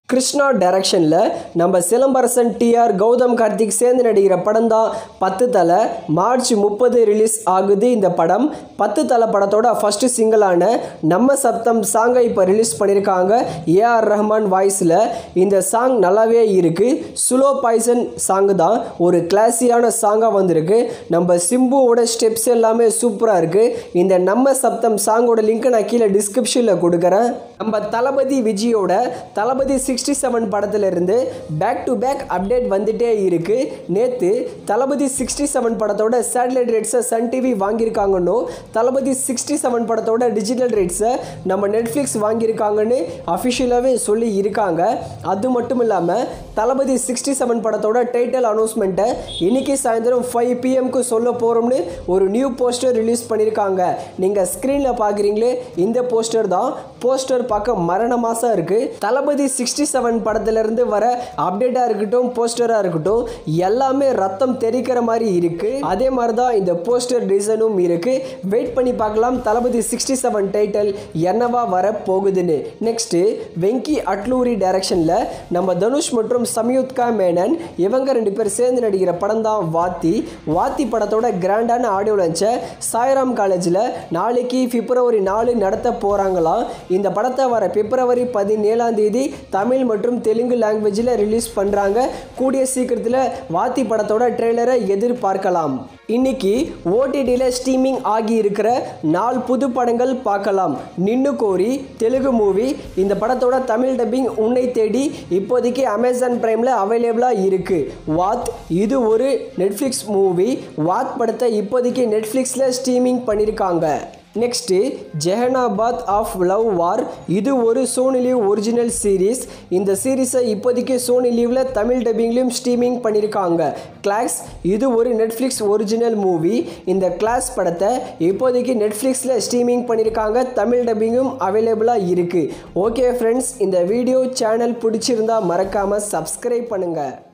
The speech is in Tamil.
கிருஷ்ணா டைரக்ஷனில் நம்ம சிலம்பரசன் டிஆர் கௌதம் கார்த்திக் சேர்ந்து நடிக்கிற படம் தான் பத்து தலை மார்ச் முப்பது ரிலீஸ் ஆகுது இந்த படம் பத்து தலை படத்தோட ஃபஸ்ட்டு சிங்கிளான நம்ம சப்தம் சாங்கை இப்போ ரிலீஸ் பண்ணியிருக்காங்க ஏஆர் ரஹ்மான் வாய்ஸில் இந்த சாங் நல்லாவே இருக்குது சுலோ பாய்சன் சாங் தான் ஒரு கிளாஸியான சாங்காக வந்திருக்கு நம்ம சிம்புவோட ஸ்டெப்ஸ் எல்லாமே சூப்பராக இருக்குது இந்த நம்ம சப்தம் சாங்கோட லிங்க்கை நான் கீழே டிஸ்கிரிப்ஷனில் கொடுக்குறேன் நம்ம தளபதி விஜயோட தளபதி சிக்ஸ்டி செவன் படத்துலேருந்து பேக் டு பேக் அப்டேட் வந்துட்டே இருக்கு நேற்று தளபதி சிக்ஸ்டி செவன் படத்தோட சேட்டலைட் ரேட்ஸை சன் டிவி வாங்கியிருக்காங்கன்னு தளபதி சிக்ஸ்டி செவன் படத்தோட டிஜிட்டல் ரேட்ஸை நம்ம நெட்ஃப்ளிக்ஸ் வாங்கியிருக்காங்கன்னு அஃபிஷியலாகவே சொல்லி இருக்காங்க அது மட்டும் இல்லாமல் தளபதி சிக்ஸ்டி செவன் படத்தோட டைட்டில் அனௌன்ஸ்மெண்ட்டை இன்னைக்கு சாயந்தரம் ஃபைவ் பிஎம்க்கு சொல்ல போகிறோம்னு ஒரு நியூ போஸ்டர் ரிலீஸ் பண்ணியிருக்காங்க நீங்கள் ஸ்க்ரீனில் பார்க்குறீங்களே இந்த போஸ்டர் தான் போஸ்டர் பார்க்க மரண மாசம் இருக்குது தளபதி சிக்ஸ்டி செவன் படத்துலேருந்து வர அப்டேட்டாக இருக்கட்டும் போஸ்டராக இருக்கட்டும் எல்லாமே ரத்தம் தெரிக்கிற மாதிரி இருக்குது அதே மாதிரி தான் இந்த போஸ்டர் டிசைனும் இருக்குது வெயிட் பண்ணி பார்க்கலாம் தளபதி சிக்ஸ்டி செவன் டைட்டில் என்னவா வர போகுதுன்னு நெக்ஸ்ட்டு வெங்கி அட்லூரி டைரக்ஷனில் நம்ம தனுஷ் மற்றும் சம்யுக்தா மேனன் இவங்க ரெண்டு பேர் சேர்ந்து நடிக்கிற படம் தான் வாத்தி வாத்தி படத்தோட கிராண்டான ஆடியோ லான்ச்சை சாய்ராம் காலேஜில் நாளைக்கு பிப்ரவரி நாலு நடத்த போகிறாங்களாம் இந்த படத்தை வர பிப்ரவரி பதினேழாம் தேதி தமிழ் மற்றும் தெலுங்கு லாங்குவேஜில் ரிலீஸ் பண்ணுறாங்க கூடிய சீக்கிரத்தில் வாத்தி படத்தோட ட்ரெய்லரை எதிர்பார்க்கலாம் இன்னைக்கு ஓடிடியில் ஸ்ட்ரீமிங் ஆகி இருக்கிற நாலு புது படங்கள் பார்க்கலாம் நின்னு கோரி தெலுங்கு மூவி இந்த படத்தோட தமிழ் டப்பிங் உன்னை தேடி இப்போதைக்கு அமேசான் பிரைமில் அவைலபிளாக இருக்குது வாத் இது ஒரு நெட்ஃப்ளிக்ஸ் மூவி வாத் படத்தை இப்போதைக்கு நெட்ஃப்ளிக்ஸில் ஸ்ட்ரீமிங் பண்ணியிருக்காங்க next Jehanabad of love war இது ஒரு சோனி லீவ் ஒரிஜினல் சீரீஸ் இந்த சீரீஸை இப்போதைக்கு சோனி லீவில் தமிழ் டப்பிங்லையும் ஸ்ட்ரீமிங் பண்ணியிருக்காங்க கிளாஸ் இது ஒரு நெட்ஃப்ளிக்ஸ் ஒரிஜினல் மூவி இந்த கிளாஸ் படத்தை இப்போதைக்கு நெட்ஃப்ளிக்ஸில் ஸ்ட்ரீமிங் பண்ணியிருக்காங்க தமிழ் டப்பிங்கும் அவைலபிளாக இருக்குது ஓகே ஃப்ரெண்ட்ஸ் இந்த வீடியோ சேனல் பிடிச்சிருந்தா மறக்காமல் சப்ஸ்கிரைப் பண்ணுங்கள்